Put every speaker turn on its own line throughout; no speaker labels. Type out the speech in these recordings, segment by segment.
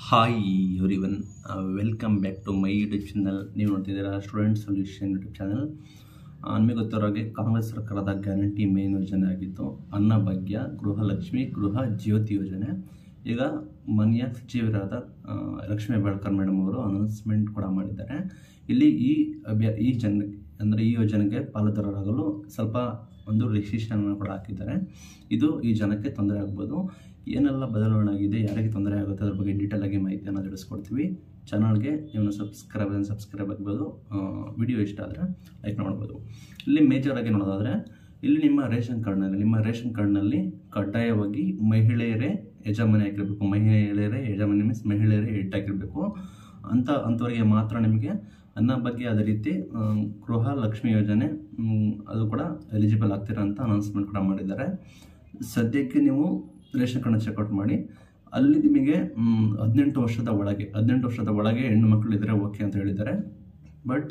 hi everyone welcome back to my YouTube channel ನೀವು ನೋಡ್ತಿದ್ದೀರಾ student solution YouTube channel ನಿಮಗೆ ಗೊತ್ತಿರೋ ಹಾಗೆ ಕಾಂಗ್ರೆಸ್ ಸರ್ಕಾರದ ಗ್ಯಾರಂಟಿ ಮೇನ್ ಯೋಜನೆ ಆಗಿತ್ತು ಅನ್ನಭಾಗ್ಯ ಗೃಹಲಕ್ಷ್ಮಿ ಗೃಹ ಜ್ಯೋತಿ ಯೋಜನೆ ಈಗ ಮನೆಯ ಸಚಿವರಾದ ಆ, ಲಕ್ಷ್ಮೀ ಹೆಬ್ಬಾಳ್ಕರ್ ಮೇಡಮ್ ಅವರು ಅನೌನ್ಸ್ಮೆಂಟ್ ಕೂಡ ಮಾಡಿದ್ದಾರೆ ಇಲ್ಲಿ ಈ ಅಭ್ಯ ಈ ಜನ ಅಂದರೆ ಈ ಯೋಜನೆಗೆ ಪಾಲುದಾರರಾಗಲು ಸ್ವಲ್ಪ ಒಂದು ರಿಸ್ಟ್ರಿಕ್ಷನ್ ಕೂಡ ಹಾಕಿದ್ದಾರೆ ಇದು ಈ ಜನಕ್ಕೆ ತೊಂದರೆ ಆಗ್ಬೋದು ಏನೆಲ್ಲ ಬದಲಾವಣೆ ಆಗಿದೆ ಯಾರಿಗೆ ತೊಂದರೆ ಆಗುತ್ತೆ ಅದ್ರ ಬಗ್ಗೆ ಡೀಟೇಲ್ ಆಗಿ ಮಾಹಿತಿಯನ್ನು ತಿಳಿಸ್ಕೊಡ್ತೀವಿ ಚಾನಲ್ಗೆ ನೀವು ಸಬ್ಸ್ಕ್ರೈಬ್ ಸಬ್ಸ್ಕ್ರೈಬ್ ಆಗ್ಬೋದು ವಿಡಿಯೋ ಇಷ್ಟ ಆದರೆ ಲೈಕ್ ಮಾಡ್ಬೋದು ಇಲ್ಲಿ ಮೇಜರ್ ಆಗಿ ನೋಡೋದಾದರೆ ಇಲ್ಲಿ ನಿಮ್ಮ ರೇಷನ್ ಕಾರ್ಡ್ನಲ್ಲಿ ನಿಮ್ಮ ರೇಷನ್ ಕಾರ್ಡ್ನಲ್ಲಿ ಕಡ್ಡಾಯವಾಗಿ ಮಹಿಳೆಯರೇ ಯಜಮಾನಿ ಆಗಿರಬೇಕು ಮಹಿಳೆಯರೇ ಯಜಮಾನಿ ಮೀನ್ಸ್ ಮಹಿಳೆಯರೇ ಹೆಡ್ ಆಗಿರಬೇಕು ಅಂತ ಅಂಥವರಿಗೆ ಮಾತ್ರ ನಿಮಗೆ ಅನ್ನ ಬಗ್ಗೆ ಅದೇ ರೀತಿ ಆ, ಗೃಹ ಲಕ್ಷ್ಮಿ ಯೋಜನೆ ಮ್, ಅದು ಕೂಡ ಎಲಿಜಿಬಲ್ ಆಗ್ತೀರಾ ಅಂತ ಅನೌನ್ಸ್ಮೆಂಟ್ ಕೂಡ ಮಾಡಿದ್ದಾರೆ ಸದ್ಯಕ್ಕೆ ನೀವು ರೇಷನ್ ಕಾರ್ಡ್ನ ಚೆಕ್ಔಟ್ ಮಾಡಿ ಅಲ್ಲಿ ನಿಮಗೆ ಮ್, ಹದಿನೆಂಟು ವರ್ಷದ ಒಳಗೆ ಹದಿನೆಂಟು ವರ್ಷದ ಒಳಗೆ ಹೆಣ್ಣು ಮಕ್ಕಳು ಇದ್ದರೆ ಓಕೆ ಅಂತ ಹೇಳಿದ್ದಾರೆ ಬಟ್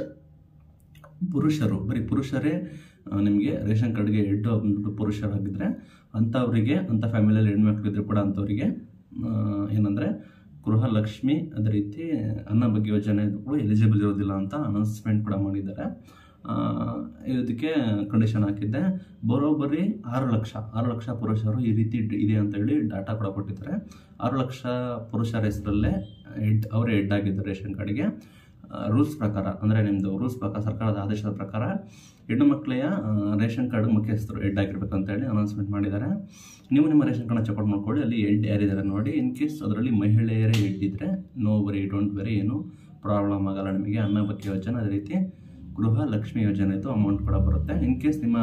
ಪುರುಷರು ಬರೀ ಪುರುಷರೇ ಆ, ನಿಮಗೆ ರೇಷನ್ ಕಾರ್ಡ್ಗೆ ಹೆಡ್ ಬಂದ್ಬಿಟ್ಟು ಪುರುಷರಾಗಿದ್ದರೆ ಅಂಥವರಿಗೆ ಅಂಥ ಫ್ಯಾಮಿಲಿಯಲ್ಲಿ ಹೆಣ್ಮಕ್ಳು ಇದ್ರೂ ಕೂಡ ಅಂಥವರಿಗೆ ಏನಂದರೆ ಗೃಹಲಕ್ಷ್ಮಿ ಅದೇ ರೀತಿ ಅನ್ನ ಬಗ್ಗೆ ಯೋಜನೆ ಕೂಡ ಎಲಿಜಿಬಲ್ ಇರೋದಿಲ್ಲ ಅಂತ ಅನೌನ್ಸ್ಮೆಂಟ್ ಕೂಡ ಮಾಡಿದ್ದಾರೆ ಆ, ಇದಕ್ಕೆ ಕಂಡೀಷನ್ ಹಾಕಿದ್ದೆ ಬರೋಬ್ಬರಿ ಆರು ಲಕ್ಷ ಆರು ಲಕ್ಷ ಪುರುಷರು ಈ ರೀತಿ ಡ್- ಇದೆ ಅಂತ ಹೇಳಿ ಡಾಟಾ ಕೂಡ ಕೊಟ್ಟಿದ್ದಾರೆ ಆರು ಲಕ್ಷ ಪುರುಷರ ಹೆಸರಲ್ಲೇ ಹೆಡ್ ಅವರೇ ಹೆಡ್ ಆಗಿದ್ದಾರೆ ರೇಷನ್ ಕಾರ್ಡ್ಗೆ ರೂಲ್ಸ್ ಪ್ರಕಾರ ಅಂದರೆ ನಿಮ್ಮದು ರೂಲ್ಸ್ ಪ್ರಕಾರ ಸರ್ಕಾರದ ಆದೇಶದ ಪ್ರಕಾರ ಹೆಣ್ಣು ಮಕ್ಕಳೆಯ ಆ, ರೇಷನ್ ಕಾರ್ಡ್ ಮುಖ್ಯಸ್ಥರು ಹೆಡ್ ಆಗಿರ್ಬೇಕು ಅಂತ ಹೇಳಿ ಅನೌನ್ಸ್ಮೆಂಟ್ ಮಾಡಿದ್ದಾರೆ ನೀವು ನಿಮ್ಮ ರೇಷನ್ ಕಾರ್ಡ್ನ ಚೆಕ್ಔಟ್ ಮಾಡ್ಕೊಳ್ಳಿ ಅಲ್ಲಿ ಹೆಡ್ ಯಾರಿದ್ದಾರೆ ನೋಡಿ ಇನ್ ಕೇಸ್ ಅದರಲ್ಲಿ ಮಹಿಳೆಯರೇ ಹೆಡ್ ಇದ್ದರೆ ನೋ ಬರಿ ಡೋಂಟ್ ಬರಿ ಏನು ಪ್ರಾಬ್ಲಮ್ ಆಗಲ್ಲ ನಿಮಗೆ ಅನ್ನ ಬಗ್ಗೆ ಯೋಜನೆ ಅದೇ ರೀತಿ ಗೃಹ ಲಕ್ಷ್ಮಿ ಯೋಜನೆದು ಅಮೌಂಟ್ ಕೂಡ ಬರುತ್ತೆ ಇನ್ ಕೇಸ್ ನಿಮ್ಮ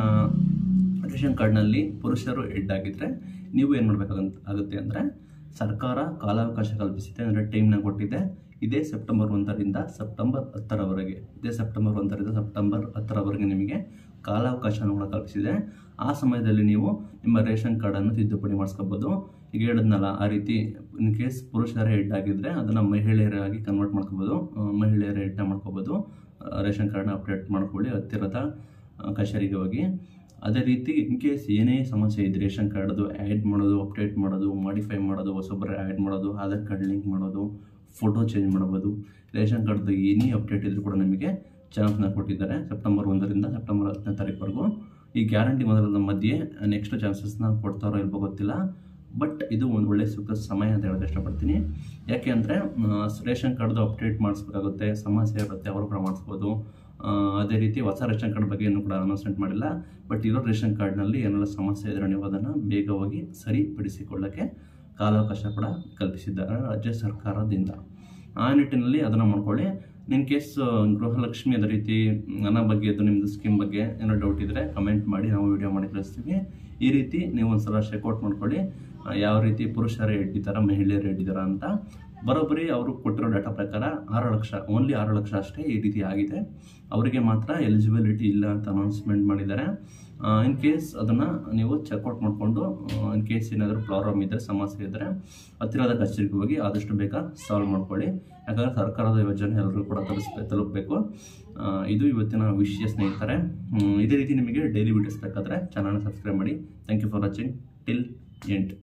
ರೇಷನ್ ಕಾರ್ಡ್ನಲ್ಲಿ ಪುರುಷರು ಹೆಡ್ ಆಗಿದ್ದರೆ ನೀವು ಏನು ಮಾಡಬೇಕಾಗಂತ ಆಗುತ್ತೆ ಅಂದರೆ ಸರ್ಕಾರ ಕಾಲಾವಕಾಶ ಕಲ್ಪಿಸಿದೆ ಅಂದರೆ ಟೈಮ್ನ ಕೊಟ್ಟಿದೆ ಇದೇ ಸೆಪ್ಟೆಂಬರ್ ಒಂದರಿಂದ ಸೆಪ್ಟೆಂಬರ್ ಹತ್ತರವರೆಗೆ ಇದೇ ಸೆಪ್ಟೆಂಬರ್ ಒಂದರಿಂದ ಸೆಪ್ಟೆಂಬರ್ ಹತ್ತರವರೆಗೆ ನಿಮಗೆ ಕಾಲಾವಕಾಶವನ್ನು ಕೂಡ ಕಲ್ಪಿಸಿದೆ ಆ ಸಮಯದಲ್ಲಿ ನೀವು ನಿಮ್ಮ ರೇಷನ್ ಕಾರ್ಡನ್ನು ತಿದ್ದುಪಡಿ ಮಾಡಿಸ್ಕೋಬೋದು ಈಗ ಹೇಳಿದ್ನಲ್ಲ ಆ ರೀತಿ ಇನ್ ಕೇಸ್ ಪುರುಷರ ಹೆಡ್ ಆಗಿದ್ದರೆ ಅದನ್ನು ಮಹಿಳೆಯರಾಗಿ ಕನ್ವರ್ಟ್ ಮಾಡ್ಕೋಬೋದು ಆ, ಮಹಿಳೆಯರ ಹೆಡ್ನ ಮಾಡ್ಕೋಬೋದು ಆ, ರೇಷನ್ ಕಾರ್ಡ್ನ ಅಪ್ಡೇಟ್ ಮಾಡ್ಕೊಳ್ಳಿ ಹತ್ತಿರದ ಆ, ಕಚೇರಿಗೆ ಹೋಗಿ ಅದೇ ರೀತಿ ಇನ್ ಕೇಸ್ ಏನೇ ಸಮಸ್ಯೆ ಇದೆ ರೇಷನ್ ಕಾರ್ಡ್ದು ಆ್ಯಡ್ ಮಾಡೋದು ಅಪ್ಡೇಟ್ ಮಾಡೋದು ಮಾಡಿಫೈ ಮಾಡೋದು ಹೊಸೊಬ್ಬರ ಆ್ಯಡ್ ಮಾಡೋದು ಆಧಾರ್ ಕಾರ್ಡ್ ಲಿಂಕ್ ಮಾಡೋದು ಫೋಟೋ ಚೇಂಜ್ ಮಾಡ್ಬೋದು ರೇಷನ್ ಕಾರ್ಡ್ದು ಏನೇ ಅಪ್ಡೇಟ್ ಇದ್ರೂ ಕೂಡ ನಿಮಗೆ ಚಾನ್ಸ್ನ ಕೊಟ್ಟಿದ್ದಾರೆ ಸೆಪ್ಟೆಂಬರ್ ಒಂದರಿಂದ ಸೆಪ್ಟೆಂಬರ್ ಹತ್ತನೇ ತಾರೀಕುವರೆಗೂ ಈ ಗ್ಯಾರಂಟಿ ಮೊದಲದ ಮಧ್ಯೆ ನೆಕ್ಸ್ಟ್ ಚಾನ್ಸಸ್ನ ಕೊಡ್ತಾರೋ ಇಲ್ವೋ ಗೊತ್ತಿಲ್ಲ ಬಟ್ ಇದು ಒಂದು ಒಳ್ಳೆ ಸೂಕ್ತ ಸಮಯ ಅಂತ ಹೇಳೋಕೆ ಇಷ್ಟಪಡ್ತೀನಿ ಯಾಕೆ ಅಂದರೆ ರೇಷನ್ ಕಾರ್ಡ್ದು ಅಪ್ಡೇಟ್ ಮಾಡಿಸ್ಬೇಕಾಗುತ್ತೆ ಸಮಸ್ಯೆ ಇರುತ್ತೆ ಅವರು ಕೂಡ ಮಾಡಿಸ್ಬೋದು ಆ, ಅದೇ ರೀತಿ ಹೊಸ ರೇಷನ್ ಕಾರ್ಡ್ ಬಗ್ಗೆ ಇನ್ನೂ ಕೂಡ ಅನೌನ್ಸ್ಮೆಂಟ್ ಮಾಡಿಲ್ಲ ಬಟ್ ಇರೋ ರೇಷನ್ ಕಾರ್ಡ್ನಲ್ಲಿ ಏನೆಲ್ಲ ಸಮಸ್ಯೆ ಇದ್ರೆ ನೀವು ಅದನ್ನು ಬೇಗವಾಗಿ ಸರಿಪಡಿಸಿಕೊಳ್ಳೋಕ್ಕೆ ಕಾಲಾವಕಾಶ ಕೂಡ ಕಲ್ಪಿಸಿದ್ದಾರೆ ರಾಜ್ಯ ಸರ್ಕಾರದಿಂದ ಆ ನಿಟ್ಟಿನಲ್ಲಿ ಅದನ್ನು ಮಾಡ್ಕೊಳ್ಳಿ ಇನ್ ಕೇಸ್ ಗೃಹಲಕ್ಷ್ಮಿ ಅದೇ ರೀತಿ ನನ್ನ ಬಗ್ಗೆ ಅದು ನಿಮ್ಮದು ಸ್ಕೀಮ್ ಬಗ್ಗೆ ಏನೋ ಡೌಟ್ ಇದ್ದರೆ ಕಮೆಂಟ್ ಮಾಡಿ ನಾವು ವಿಡಿಯೋ ಮಾಡಿ ಕಳಿಸ್ತೀವಿ ಈ ರೀತಿ ನೀವು ಒಂದ್ಸಲ ಚೆಕ್ಔಟ್ ಮಾಡ್ಕೊಳ್ಳಿ ಆ, ಯಾವ ರೀತಿ ಪುರುಷರು ಇಟ್ಟಿದ್ದಾರ ಮಹಿಳೆಯರು ಇಟ್ಟಿದ್ದಾರ ಅಂತ ಬರೋಬ್ಬರಿ ಅವರು ಕೊಟ್ಟಿರೋ ಡಾಟಾ ಪ್ರಕಾರ ಆರು ಲಕ್ಷ ಓನ್ಲಿ ಆರು ಲಕ್ಷ ಅಷ್ಟೇ ಈ ರೀತಿ ಆಗಿದೆ ಅವರಿಗೆ ಮಾತ್ರ ಎಲಿಜಿಬಿಲಿಟಿ ಇಲ್ಲ ಅಂತ ಅನೌನ್ಸ್ಮೆಂಟ್ ಮಾಡಿದ್ದಾರೆ ಇನ್ ಕೇಸ್ ಅದನ್ನು ನೀವು ಚೆಕ್ಔಟ್ ಮಾಡಿಕೊಂಡು ಇನ್ ಕೇಸ್ ಏನಾದರೂ ಪ್ರಾಬ್ಲಮ್ ಇದ್ದರೆ ಸಮಸ್ಯೆ ಇದ್ದರೆ ಹತ್ತಿರದ ಕಚೇರಿಗೆ ಹೋಗಿ ಆದಷ್ಟು ಬೇಗ ಸಾಲ್ವ್ ಮಾಡ್ಕೊಳ್ಳಿ ಯಾಕಂದರೆ ಸರ್ಕಾರದ ಯೋಜನೆ ಎಲ್ಲರಿಗೂ ಕೂಡ ತಲುಪಿಸ್ಬೇ ತಲುಪಬೇಕು ಆ, ಇದು ಇವತ್ತಿನ ವಿಷಯ ಸ್ನೇಹಿತರೆ ಹ್ಮ್, ಇದೇ ರೀತಿ ನಿಮಗೆ ಡೈಲಿ ವೀಡಿಯೋಸ್ ಬೇಕಾದರೆ ಚಾನಲ್ನ ಸಬ್ಸ್ಕ್ರೈಬ್ ಮಾಡಿ thank you for watching till ಎಂಟ್